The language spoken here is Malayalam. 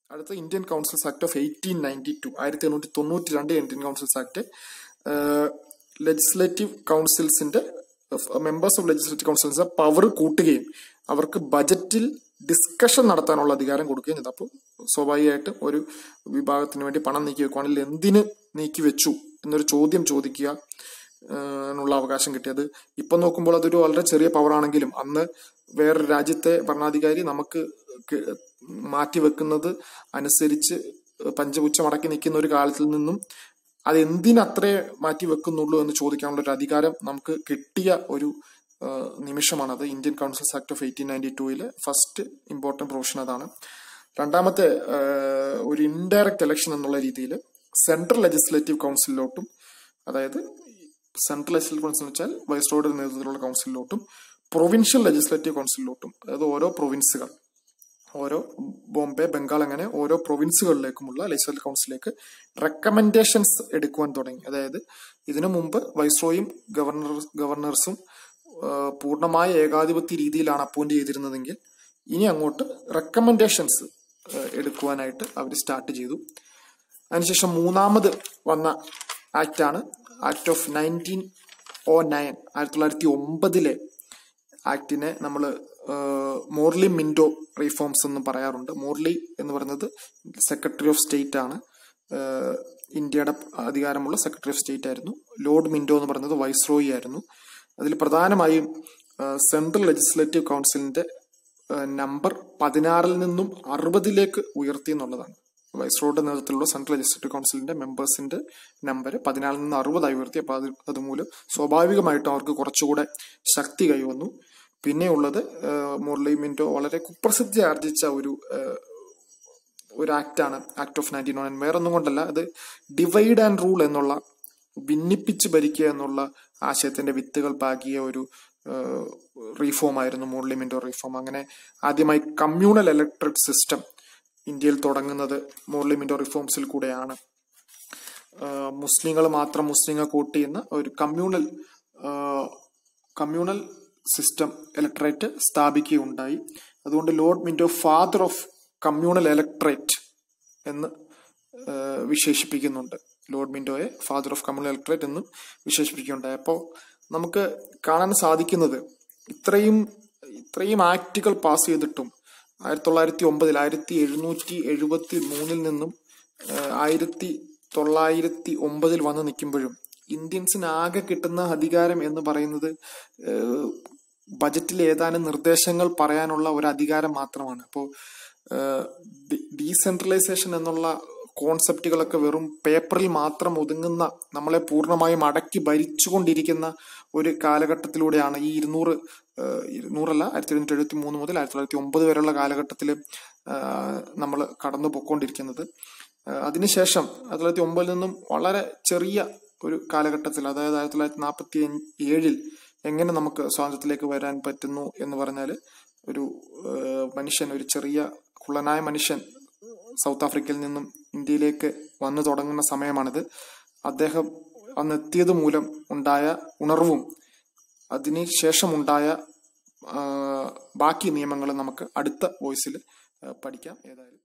അടുത്ത Indian councils act of eighteen ninety two ആയിരത്തി എണ്ണൂറ്റി തൊണ്ണൂറ്റി രണ്ട് ഇന്ത്യൻ കൗൺസിൽസ് ആക്ട് ലെജിസ്ലേറ്റീവ് കൗൺസിൽസിന്റെ members of legislative councils power കൂട്ടുകയും അവർക്ക് ബജറ്റിൽ ഡിസ്കഷൻ നടത്താനുള്ള അധികാരം കൊടുക്കുകയും ചെയ്തു അപ്പോൾ സ്വാഭാവികമായിട്ടും ഒരു വിഭാഗത്തിന് വേണ്ടി പണം നീക്കി വെക്കുവാണെങ്കിൽ എന്തിന് നീക്കി വെച്ചു എന്നൊരു ചോദ്യം ചോദിക്കുക എന്നുള്ള അവകാശം കിട്ടിയത് ഇപ്പൊ നോക്കുമ്പോൾ അതൊരു വളരെ ചെറിയ പവർ ആണെങ്കിലും അന്ന് വേറൊരു രാജ്യത്തെ ഭരണാധികാരി നമുക്ക് ക- മാറ്റിവെക്കുന്നത് അനുസരിച്ച് പഞ്ചപുച്ഛം അടക്കി നിൽക്കുന്ന ഒരു കാലത്തിൽ നിന്നും അത് എന്തിനത്രേ മാറ്റി വെക്കുന്നുള്ളൂ എന്ന് ചോദിക്കാനുള്ള ഒരു അധികാരം നമുക്ക് കിട്ടിയ ഒരു ആ, നിമിഷമാണത് Indian councils act of eighteen ninety ടൂയിലെ ഫസ്റ്റ് ഇമ്പോർട്ടന്റ് പ്രൊവിഷൻ അതാണ് രണ്ടാമത്തെ ആ, ഒരു ഇൻഡയറക്റ്റ് ഇലക്ഷൻ എന്നുള്ള രീതിയിൽ സെൻട്രൽ ലെജിസ്ലേറ്റീവ് കൗൺസിലിലോട്ടും അതായത് സെൻട്രൽ ലെജിസ്ലേറ്റീവ് കൗൺസിൽ എന്ന് വെച്ചാൽ വൈസ്രോയുടെ നേതൃത്വത്തിലുള്ള കൗൺസിലിലോട്ടും പ്രൊവിൻഷ്യൽ ലെജിസ്ലേറ്റീവ് കൗൺസിലിലോട്ടും അതായത് ഓരോ പ്രൊവിൻസുകൾ ഓരോ ബോംബെ ബംഗാൾ അങ്ങനെ ഓരോ പ്രൊവിൻസുകളിലേക്കുമുള്ള ലെജിസ്ലേറ്റീവ് കൗൺസിലേക്ക് റെക്കമെൻഡേഷൻസ് എടുക്കുവാൻ തുടങ്ങി അതായത് ഇതിനു മുമ്പ് വൈസ്രോയും ഗവർണർ ഗവർണേഴ്സും ആ, പൂർണ്ണമായ ഏകാധിപത്യ രീതിയിലാണ് അപ്പോയിന്റ് ചെയ്തിരുന്നതെങ്കിൽ ഇനി അങ്ങോട്ട് റെക്കമെൻഡേഷൻസ് എടുക്കുവാനായിട്ട് അവർ സ്റ്റാർട്ട് ചെയ്തു അതിനുശേഷം മൂന്നാമത് വന്ന ആക്ട് ആണ് act of nineteen o nine ആയിരത്തി തൊള്ളായിരത്തി ഒമ്പതിലെ ആക്ടിനെ നമ്മൾ മോർലി മിൻഡോ റീഫോംസ് എന്ന് പറയാറുണ്ട് മോർലി എന്ന് പറയുന്നത് സെക്രട്ടറി ഓഫ് സ്റ്റേറ്റ് ആണ് ആഹ് ഇന്ത്യയുടെ അധികാരമുള്ള സെക്രട്ടറി ഓഫ് സ്റ്റേറ്റ് ആയിരുന്നു ലോർഡ് മിൻഡോ എന്ന് പറയുന്നത് വൈസ്രോയി ആയിരുന്നു അതിൽ പ്രധാനമായും സെൻട്രൽ ലെജിസ്ലേറ്റീവ് കൗൺസിലിന്റെ നമ്പർ പതിനാറിൽ നിന്നും അറുപതിലേക്ക് ഉയർത്തി എന്നുള്ളതാണ് വൈസ്രോയുടെ നേതൃത്വത്തിലുള്ള സെൻട്രൽ ലെജിസ്ലേറ്റീവ് കൗൺസിലിന്റെ മെമ്പേഴ്സിന്റെ നമ്പർ പതിനാലിൽ നിന്ന് അറുപതായി ഉയർത്തി അപ്പോൾ അത് അതുമൂലം സ്വാഭാവികമായിട്ടും അവർക്ക് കുറച്ചുകൂടെ ശക്തി കൈവന്നു പിന്നെയുള്ളത് മുരളി മിൻറ്റോ വളരെ കുപ്രസിദ്ധി ആർജിച്ച ഒരു ആഹ്, ഒരു ആക്ടാണ് ആക്ട് ഓഫ് നയൻറ്റീൻ നയൻ വേറെ ഒന്നും കൊണ്ടല്ല അത് ഡിവൈഡ് ആൻഡ് റൂൾ എന്നുള്ള ഭിന്നിപ്പിച്ച് ഭരിക്കുക എന്നുള്ള ആശയത്തിന്റെ വിത്തുകൾ പാകിയ ഒരു റീഫോം ആയിരുന്നു മുരളി മിൻറ്റോ റീഫോം അങ്ങനെ ആദ്യമായി കമ്മ്യൂണൽ ഇലക്ട്രിക് സിസ്റ്റം ഇന്ത്യയിൽ തുടങ്ങുന്നത് മുരളി മിൻറ്റോ റിഫോംസിൽ കൂടെയാണ് മുസ്ലിങ്ങൾ മാത്രം മുസ്ലിങ്ങൾക്ക് വോട്ട് ചെയ്യുന്ന ഒരു കമ്മ്യൂണൽ കമ്മ്യൂണൽ സിസ്റ്റം ഇലക്ട്രേറ്റ് സ്ഥാപിക്കുകയുണ്ടായി അതുകൊണ്ട് lord Minto father of communal electorate എന്ന് ആ, വിശേഷിപ്പിക്കുന്നുണ്ട് ലോർഡ് മിൻറ്റോയെ ഫാദർ ഓഫ് കമ്മ്യൂണൽ ഇലക്ട്രേറ്റ് എന്നും വിശേഷിപ്പിക്കുകയുണ്ടായി അപ്പോൾ നമുക്ക് കാണാൻ സാധിക്കുന്നത് ഇത്രയും ഇത്രയും ആക്ടുകൾ പാസ് ചെയ്തിട്ടും ആയിരത്തി തൊള്ളായിരത്തി ഒമ്പതിൽ ആയിരത്തി എഴുന്നൂറ്റി എഴുപത്തി മൂന്നിൽ നിന്നും ആഹ്, ആയിരത്തി തൊള്ളായിരത്തി ഒമ്പതിൽ വന്ന് നിൽക്കുമ്പോഴും ഇന്ത്യൻസിന് ആകെ കിട്ടുന്ന അധികാരം എന്ന് പറയുന്നത് ആഹ്, ബജറ്റിൽ ഏതാനും നിർദ്ദേശങ്ങൾ പറയാനുള്ള ഒരു അധികാരം മാത്രമാണ് അപ്പോൾ ഡീസെൻട്രലൈസേഷൻ എന്നുള്ള കോൺസെപ്റ്റുകളൊക്കെ വെറും പേപ്പറിൽ മാത്രം ഒതുങ്ങുന്ന നമ്മളെ പൂർണ്ണമായും അടക്കി ഭരിച്ചുകൊണ്ടിരിക്കുന്ന ഒരു കാലഘട്ടത്തിലൂടെയാണ് ഈ ഇരുന്നൂറ് ഏഹ്, ഇരുന്നൂറല്ല ആയിരത്തി എഴുന്നൂറ്റി എഴുപത്തി മൂന്ന് മുതൽ ആയിരത്തി തൊള്ളായിരത്തി ഒമ്പത് വരെയുള്ള കാലഘട്ടത്തിൽ നമ്മൾ കടന്നു പൊയ്ക്കൊണ്ടിരിക്കുന്നത് ഏഹ്, അതിനുശേഷം ആയിരത്തി തൊള്ളായിരത്തി ഒമ്പതിൽ നിന്നും വളരെ ചെറിയ ഒരു കാലഘട്ടത്തിൽ അതായത് ആയിരത്തി തൊള്ളായിരത്തി നാൽപ്പത്തി ഏഴിൽ എങ്ങനെ നമുക്ക് സ്വാതന്ത്ര്യത്തിലേക്ക് വരാൻ പറ്റുന്നു എന്ന് പറഞ്ഞാൽ ഒരു ഏഹ്, മനുഷ്യൻ ഒരു ചെറിയ കുള്ളനായ മനുഷ്യൻ സൗത്ത് ആഫ്രിക്കയിൽ നിന്നും ഇന്ത്യയിലേക്ക് വന്നു തുടങ്ങുന്ന സമയമാണിത് അദ്ദേഹം അന്ന് എത്തിയത് മൂലം ഉണ്ടായ ഉണർവും അതിന് ശേഷമുണ്ടായ ആ, ബാക്കി നിയമങ്ങൾ നമുക്ക് അടുത്ത വോയിസിൽ പഠിക്കാം ഏതായാലും